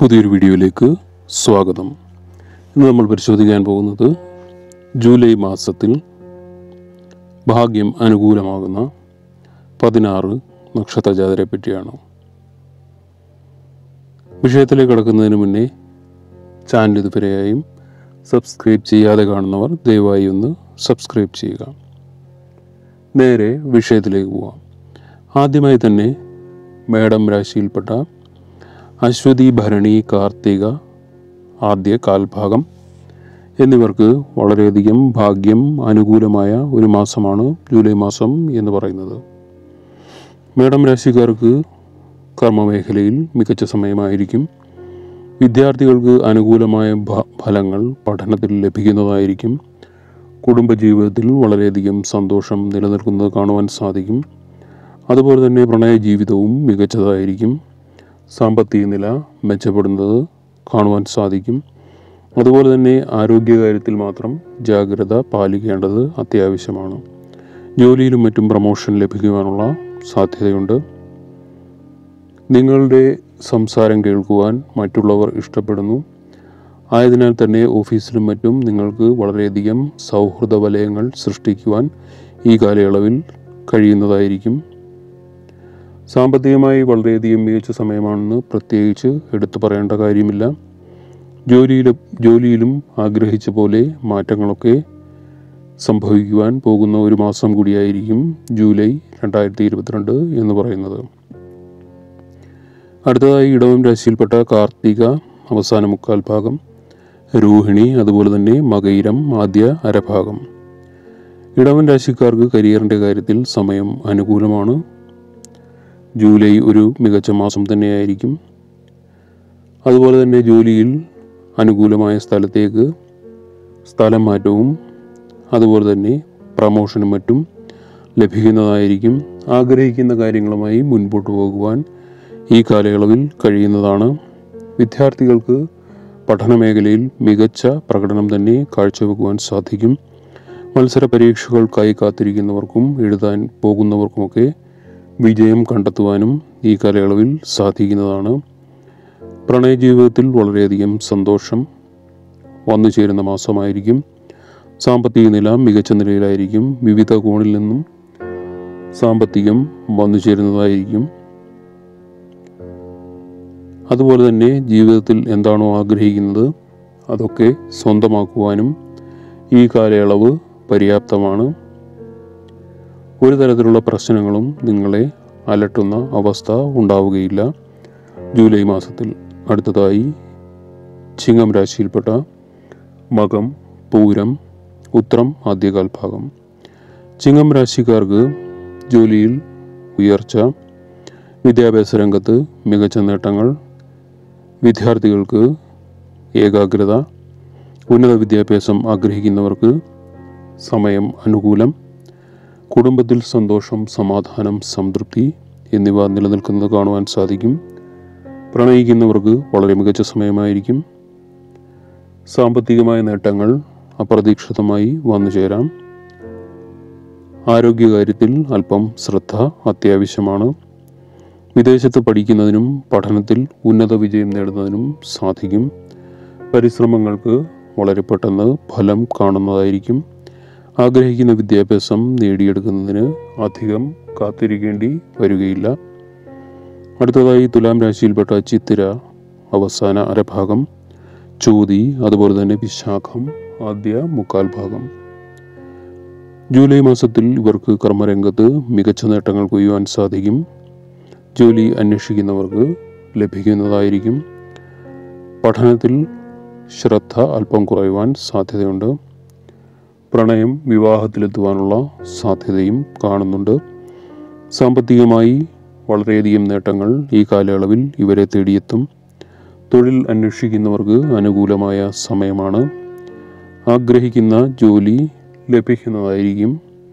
പുതിയൊരു വീഡിയോയിലേക്ക് സ്വാഗതം ഇന്ന് നമ്മൾ പരിശോധിക്കാൻ പോകുന്നത് ജൂലൈ മാസത്തിൽ ഭാഗ്യം അനുകൂലമാകുന്ന പതിനാറ് നക്ഷത്രജാതരെ പറ്റിയാണ് വിഷയത്തിലേക്ക് കടക്കുന്നതിന് മുന്നേ ചാനൽ ഇതുവരെയായും സബ്സ്ക്രൈബ് ചെയ്യാതെ കാണുന്നവർ ദയവായി ഒന്ന് സബ്സ്ക്രൈബ് ചെയ്യുക നേരെ വിഷയത്തിലേക്ക് പോവാം ആദ്യമായി തന്നെ മേടം രാശിയിൽപ്പെട്ട അശ്വതി ഭരണി കാർത്തിക ആദ്യ കാൽഭാഗം എന്നിവർക്ക് വളരെയധികം ഭാഗ്യം അനുകൂലമായ ഒരു മാസമാണ് ജൂലൈ മാസം എന്ന് പറയുന്നത് മേടം രാശിക്കാർക്ക് കർമ്മമേഖലയിൽ മികച്ച സമയമായിരിക്കും വിദ്യാർത്ഥികൾക്ക് അനുകൂലമായ ഭ- ഫലങ്ങൾ പഠനത്തിൽ ലഭിക്കുന്നതായിരിക്കും കുടുംബജീവിതത്തിൽ വളരെയധികം സന്തോഷം നിലനിൽക്കുന്നത് കാണുവാൻ സാധിക്കും അതുപോലെ തന്നെ പ്രണയ ജീവിതവും മികച്ചതായിരിക്കും സാമ്പത്തിക നില മെച്ചപ്പെടുന്നത് കാണുവാൻ സാധിക്കും അതുപോലെ തന്നെ ആരോഗ്യകാര്യത്തിൽ മാത്രം ജാഗ്രത പാലിക്കേണ്ടത് അത്യാവശ്യമാണ് ജോലിയിലും മറ്റും പ്രമോഷൻ ലഭിക്കുവാനുള്ള സാധ്യതയുണ്ട് നിങ്ങളുടെ സംസാരം കേൾക്കുവാൻ മറ്റുള്ളവർ ഇഷ്ടപ്പെടുന്നു ആയതിനാൽ തന്നെ ഓഫീസിലും മറ്റും നിങ്ങൾക്ക് വളരെയധികം സൗഹൃദ വലയങ്ങൾ സൃഷ്ടിക്കുവാൻ ഈ കാലയളവിൽ കഴിയുന്നതായിരിക്കും സാമ്പത്തികമായി വളരെയധികം മികച്ച സമയമാണെന്ന് പ്രത്യേകിച്ച് എടുത്തു പറയേണ്ട കാര്യമില്ല ജോലിയിലും ജോലിയിലും ആഗ്രഹിച്ച പോലെ മാറ്റങ്ങളൊക്കെ സംഭവിക്കുവാൻ പോകുന്ന ഒരു മാസം കൂടിയായിരിക്കും ജൂലൈ രണ്ടായിരത്തി ഇരുപത്തിരണ്ട് എന്ന് പറയുന്നത് അടുത്തതായി ഇടവം രാശിയിൽപ്പെട്ട കാർത്തിക അവസാന മുക്കാൽ ഭാഗം രോഹിണി അതുപോലെ തന്നെ മകയിരം ആദ്യ അരഭാഗം ഇടവൻ രാശിക്കാർക്ക് കരിയറിൻ്റെ കാര്യത്തിൽ സമയം അനുകൂലമാണ് ജൂലൈ ഒരു മികച്ച മാസം തന്നെയായിരിക്കും അതുപോലെ തന്നെ ജോലിയിൽ അനുകൂലമായ സ്ഥലത്തേക്ക് സ്ഥലം മാറ്റവും അതുപോലെ തന്നെ പ്രമോഷനും മറ്റും ലഭിക്കുന്നതായിരിക്കും ആഗ്രഹിക്കുന്ന കാര്യങ്ങളുമായി മുൻപോട്ട് പോകുവാൻ ഈ കാലയളവിൽ കഴിയുന്നതാണ് വിദ്യാർത്ഥികൾക്ക് പഠന മേഖലയിൽ മികച്ച പ്രകടനം തന്നെ കാഴ്ചവെക്കുവാൻ സാധിക്കും മത്സര പരീക്ഷകൾക്കായി കാത്തിരിക്കുന്നവർക്കും എഴുതാൻ പോകുന്നവർക്കുമൊക്കെ വിജയം കണ്ടെത്തുവാനും ഈ കാലയളവിൽ സാധിക്കുന്നതാണ് പ്രണയ ജീവിതത്തിൽ വളരെയധികം സന്തോഷം വന്നു ചേരുന്ന മാസമായിരിക്കും സാമ്പത്തിക നില മികച്ച നിലയിലായിരിക്കും വിവിധ കോണിൽ നിന്നും സാമ്പത്തികം വന്നു ചേരുന്നതായിരിക്കും അതുപോലെ തന്നെ ജീവിതത്തിൽ എന്താണോ ആഗ്രഹിക്കുന്നത് അതൊക്കെ സ്വന്തമാക്കുവാനും ഈ കാലയളവ് പര്യാപ്തമാണ് ഒരു തരത്തിലുള്ള പ്രശ്നങ്ങളും നിങ്ങളെ അലട്ടുന്ന അവസ്ഥ ഉണ്ടാവുകയില്ല ജൂലൈ മാസത്തിൽ അടുത്തതായി ചിങ്ങം രാശിയിൽപ്പെട്ട മകം പൂരം ഉത്രം ആദ്യകാൽ ഭാഗം ചിങ്ങം രാശിക്കാർക്ക് ജോലിയിൽ ഉയർച്ച വിദ്യാഭ്യാസ രംഗത്ത് മികച്ച നേട്ടങ്ങൾ വിദ്യാർത്ഥികൾക്ക് ഏകാഗ്രത ഉന്നത വിദ്യാഭ്യാസം ആഗ്രഹിക്കുന്നവർക്ക് സമയം അനുകൂലം കുടുംബത്തിൽ സന്തോഷം സമാധാനം സംതൃപ്തി എന്നിവ നിലനിൽക്കുന്നത് കാണുവാൻ സാധിക്കും പ്രണയിക്കുന്നവർക്ക് വളരെ മികച്ച സമയമായിരിക്കും സാമ്പത്തികമായ നേട്ടങ്ങൾ അപ്രതീക്ഷിതമായി വന്നു ചേരാം ആരോഗ്യകാര്യത്തിൽ അല്പം ശ്രദ്ധ അത്യാവശ്യമാണ് വിദേശത്ത് പഠിക്കുന്നതിനും പഠനത്തിൽ ഉന്നത വിജയം നേടുന്നതിനും സാധിക്കും പരിശ്രമങ്ങൾക്ക് വളരെ പെട്ടെന്ന് ഫലം കാണുന്നതായിരിക്കും ആഗ്രഹിക്കുന്ന വിദ്യാഭ്യാസം നേടിയെടുക്കുന്നതിന് അധികം കാത്തിരിക്കേണ്ടി വരികയില്ല അടുത്തതായി തുലാം രാശിയിൽപ്പെട്ട ചിത്തിര അവസാന അരഭാഗം ചോതി അതുപോലെ തന്നെ വിശാഖം ആദ്യ മുക്കാൽ ഭാഗം ജൂലൈ മാസത്തിൽ ഇവർക്ക് കർമ്മരംഗത്ത് മികച്ച നേട്ടങ്ങൾ കൊയ്യുവാൻ സാധിക്കും ജോലി അന്വേഷിക്കുന്നവർക്ക് ലഭിക്കുന്നതായിരിക്കും പഠനത്തിൽ ശ്രദ്ധ അല്പം കുറയുവാൻ സാധ്യതയുണ്ട് പ്രണയം വിവാഹത്തിലെത്തുവാനുള്ള സാധ്യതയും കാണുന്നുണ്ട് സാമ്പത്തികമായി വളരെയധികം നേട്ടങ്ങൾ ഈ കാലയളവിൽ ഇവരെ തേടിയെത്തും തൊഴിൽ അന്വേഷിക്കുന്നവർക്ക് അനുകൂലമായ സമയമാണ് ആഗ്രഹിക്കുന്ന ജോലി ലഭിക്കുന്നതായിരിക്കും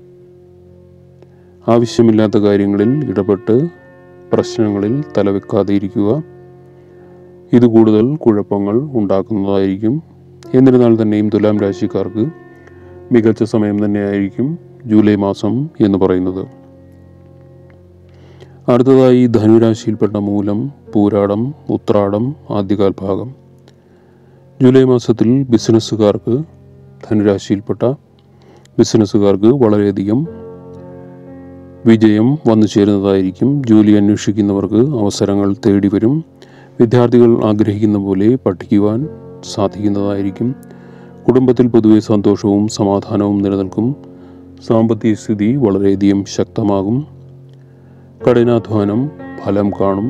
ആവശ്യമില്ലാത്ത കാര്യങ്ങളിൽ ഇടപെട്ട് പ്രശ്നങ്ങളിൽ തലവെക്കാതെ ഇരിക്കുക ഇത് കൂടുതൽ കുഴപ്പങ്ങൾ ഉണ്ടാക്കുന്നതായിരിക്കും എന്നിരുന്നാൽ തന്നെയും തുലാം രാശിക്കാർക്ക് മികച്ച സമയം തന്നെയായിരിക്കും ജൂലൈ മാസം എന്ന് പറയുന്നത് അടുത്തതായി ധനുരാശിയിൽപ്പെട്ട മൂലം പൂരാടം ഉത്രാടം ആദ്യകാൽ ഭാഗം ജൂലൈ മാസത്തിൽ ബിസിനസ്സുകാർക്ക് ധനുരാശിയിൽപ്പെട്ട ബിസിനസ്സുകാർക്ക് വളരെയധികം വിജയം വന്നു ചേരുന്നതായിരിക്കും ജോലി അന്വേഷിക്കുന്നവർക്ക് അവസരങ്ങൾ തേടി വരും വിദ്യാർത്ഥികൾ ആഗ്രഹിക്കുന്ന പോലെ പഠിക്കുവാൻ സാധിക്കുന്നതായിരിക്കും കുടുംബത്തിൽ പൊതുവെ സന്തോഷവും സമാധാനവും നിലനിൽക്കും സാമ്പത്തിക സ്ഥിതി വളരെയധികം ശക്തമാകും കഠിനാധ്വാനം ഫലം കാണും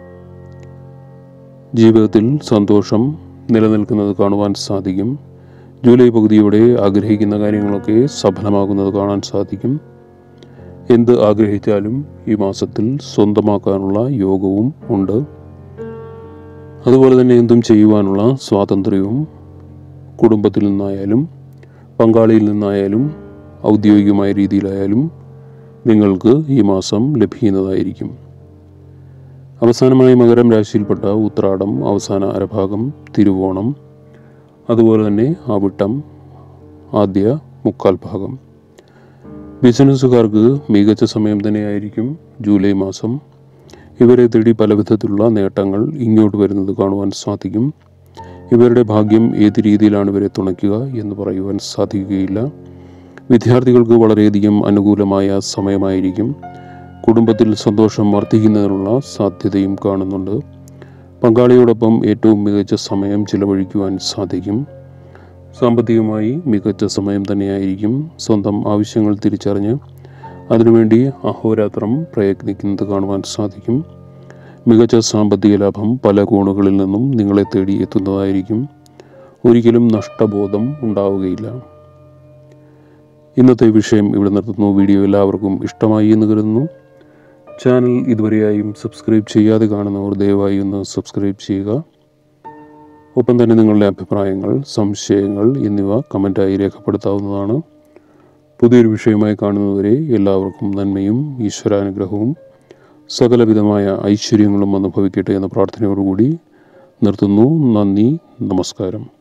ജീവിതത്തിൽ സന്തോഷം നിലനിൽക്കുന്നത് കാണുവാൻ സാധിക്കും ജൂലൈ പകുതിയോടെ ആഗ്രഹിക്കുന്ന കാര്യങ്ങളൊക്കെ സഫലമാകുന്നത് കാണാൻ സാധിക്കും എന്ത് ആഗ്രഹിച്ചാലും ഈ മാസത്തിൽ സ്വന്തമാക്കാനുള്ള യോഗവും ഉണ്ട് അതുപോലെ തന്നെ എന്തും ചെയ്യുവാനുള്ള സ്വാതന്ത്ര്യവും കുടുംബത്തിൽ നിന്നായാലും പങ്കാളിയിൽ നിന്നായാലും ഔദ്യോഗികമായ രീതിയിലായാലും നിങ്ങൾക്ക് ഈ മാസം ലഭിക്കുന്നതായിരിക്കും അവസാനമായി മകരം രാശിയിൽപ്പെട്ട ഉത്രാടം അവസാന അരഭാഗം തിരുവോണം അതുപോലെ തന്നെ അവിട്ടം ആദ്യ മുക്കാൽ ഭാഗം ബിസിനസ്സുകാർക്ക് മികച്ച സമയം തന്നെയായിരിക്കും ജൂലൈ മാസം ഇവരെ തേടി പല വിധത്തിലുള്ള നേട്ടങ്ങൾ ഇങ്ങോട്ട് വരുന്നത് കാണുവാൻ സാധിക്കും ഇവരുടെ ഭാഗ്യം ഏത് രീതിയിലാണ് ഇവരെ തുണയ്ക്കുക എന്ന് പറയുവാൻ സാധിക്കുകയില്ല വിദ്യാർത്ഥികൾക്ക് വളരെയധികം അനുകൂലമായ സമയമായിരിക്കും കുടുംബത്തിൽ സന്തോഷം വർദ്ധിക്കുന്നതിനുള്ള സാധ്യതയും കാണുന്നുണ്ട് പങ്കാളിയോടൊപ്പം ഏറ്റവും മികച്ച സമയം ചിലവഴിക്കുവാൻ സാധിക്കും സാമ്പത്തികമായി മികച്ച സമയം തന്നെയായിരിക്കും സ്വന്തം ആവശ്യങ്ങൾ തിരിച്ചറിഞ്ഞ് അതിനുവേണ്ടി അഹോരാത്രം പ്രയത്നിക്കുന്നത് കാണുവാൻ സാധിക്കും മികച്ച സാമ്പത്തിക ലാഭം പല കോണുകളിൽ നിന്നും നിങ്ങളെ തേടി എത്തുന്നതായിരിക്കും ഒരിക്കലും നഷ്ടബോധം ഉണ്ടാവുകയില്ല ഇന്നത്തെ വിഷയം ഇവിടെ നിർത്തുന്നു വീഡിയോ എല്ലാവർക്കും ഇഷ്ടമായി എന്ന് കരുതുന്നു ചാനൽ ഇതുവരെയായും സബ്സ്ക്രൈബ് ചെയ്യാതെ കാണുന്നവർ ദയവായി ഒന്ന് സബ്സ്ക്രൈബ് ചെയ്യുക ഒപ്പം തന്നെ നിങ്ങളുടെ അഭിപ്രായങ്ങൾ സംശയങ്ങൾ എന്നിവ കമൻറ്റായി രേഖപ്പെടുത്താവുന്നതാണ് പുതിയൊരു വിഷയമായി കാണുന്നവരെ എല്ലാവർക്കും നന്മയും ഈശ്വരാനുഗ്രഹവും സകലവിധമായ ഐശ്വര്യങ്ങളും അനുഭവിക്കട്ടെ എന്ന പ്രാർത്ഥനയോടുകൂടി നിർത്തുന്നു നന്ദി നമസ്കാരം